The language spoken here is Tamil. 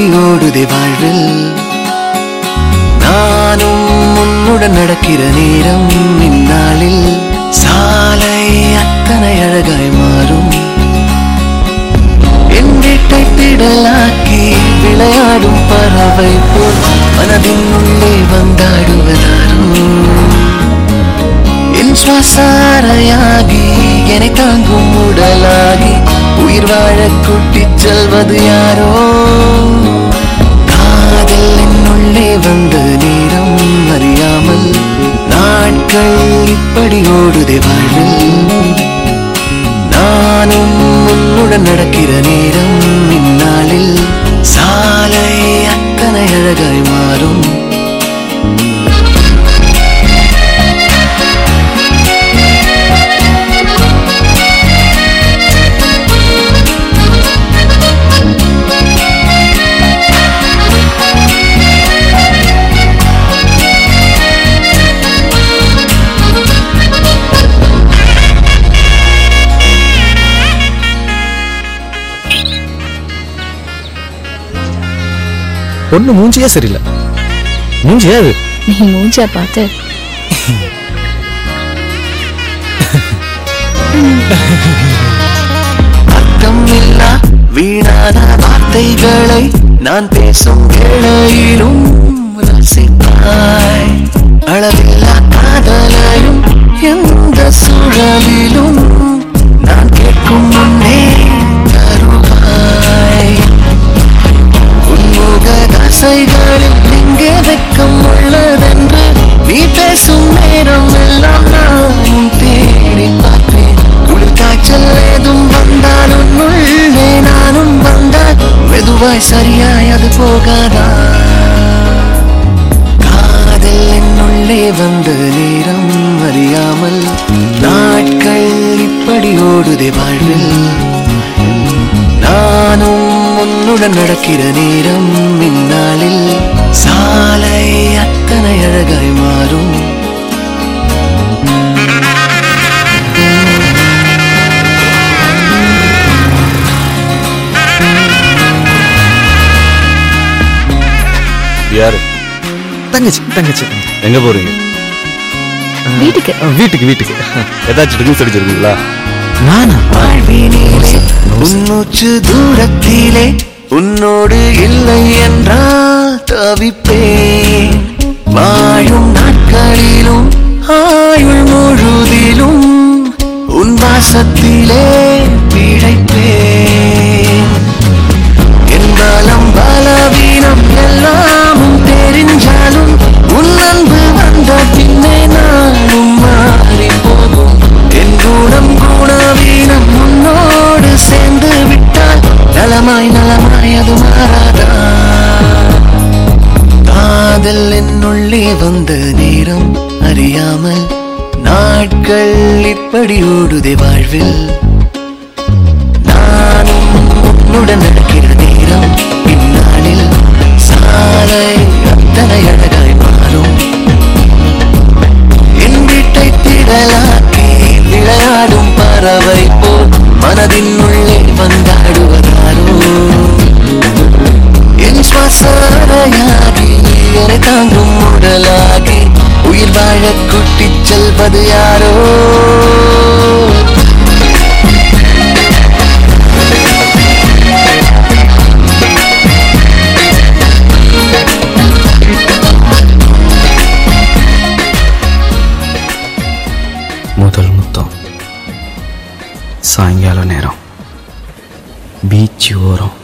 இப்படி ஓடுதே வாழ்வில் நானும் உன்னுடன் நடக்கிற நேரம் இந்நாளில் சாலை அத்தனை அழகாய் மாறும் என் வீட்டை திடலாக்கி விளையாடும் பறவை போல் மனதின் உள்ளே வந்தாடுவதாரும் என் சுவாசாரையாகி என்னை தாங்கும் உடலாகி உயிர் வாழ கூட்டிச் செல்வது யாரோ காதல் என்னுள்ளே வந்த நேரம் அறியாமல் நாட்கள் இப்படி ஓடுதே வாழ்வில் நானும் உன்னுடன் நடக்கிற நேரம் இந்நாளில் சாலை அத்தனை அழகாய் மாறும் பொண்ணு மூஞ்சியே சரியில்லை மூஞ்சியா அது நீ மூஞ்சா பார்த்து அர்த்தம் இல்லா வீணான வார்த்தைகளை நான் பேசும் வேளையிலும் ரசித்தாய் அளவில்லா காதலையும் எந்த சூழலிலும் நான் கேட்கும் முன்னே தருவாய் உன்முக தசைகளில் எங்கே வெக்கம் உள்ளதென்று நீ பேசும் நேரம் எல்லாம் நானும் தேடி பார்ப்பேன் குளிர் காய்ச்சல் ஏதும் வந்தால் உன்னுள்ளே நானும் வந்தால் மெதுவாய் சரியாய் அது போகாதா காதல் என்னுள்ளே வந்த நேரம் அறியாமல் நாட்கள் இப்படி ஓடுதே வாழ்வில் நானும் உன்னுடன் நடக்கிற நேரம் இந்நாளில் சாலை அத்தனை அழகாய் மாறும் யாரு தங்கச்சி தங்கச்சி எங்க போறீங்க வீட்டுக்கு அஹ், வீட்டுக்கு வீட்டுக்கு ஏதாச்சும் ட்ரிங்க்ஸ் அடிச்சிருக்கீங்களா நானா வாழ்வினிலே உன்னூச்சு தூரத்திலே உன்னோடு இல்லை என்றால் தவிப்பேன் வாழும் நாட்களிலும் ஆயுள் முழுதிலும் உன் வாசத்திலே பிழைப்பேன் என் பலம் பலவீனம் எல்லாமும் தெரிஞ்சாலும் உன் அன்பு வந்த பின்னே நானும் மாறி போகும் என் குணம் குணவீனம் உன்னோடு சேர்ந்து விட்டால் நலமாய் நலமாய் அது மாறாதா காதல் என்னுள்ளே வந்த நேரம் அறியாமல் நாட்கள் இப்படி ஓடுதே வாழ்வில் நானும் உன்னுடன் நடக்கிற நேரம் இந்நாளில் சாலை அத்தனை அழகாய் மாறும் என் வீட்டை திடலாக்கி விளையாடும் பறவை போல் மனதின் உள்ளே வந்தாடுவதாரோ என் சுவாசரையாகி என்னை தாங்கும் உடலாகி உயிர் வாழ கூட்டிச் செல்வது யாரோ முதல் முத்தம் சாயங்கால நேரம் பீச் ஓரம்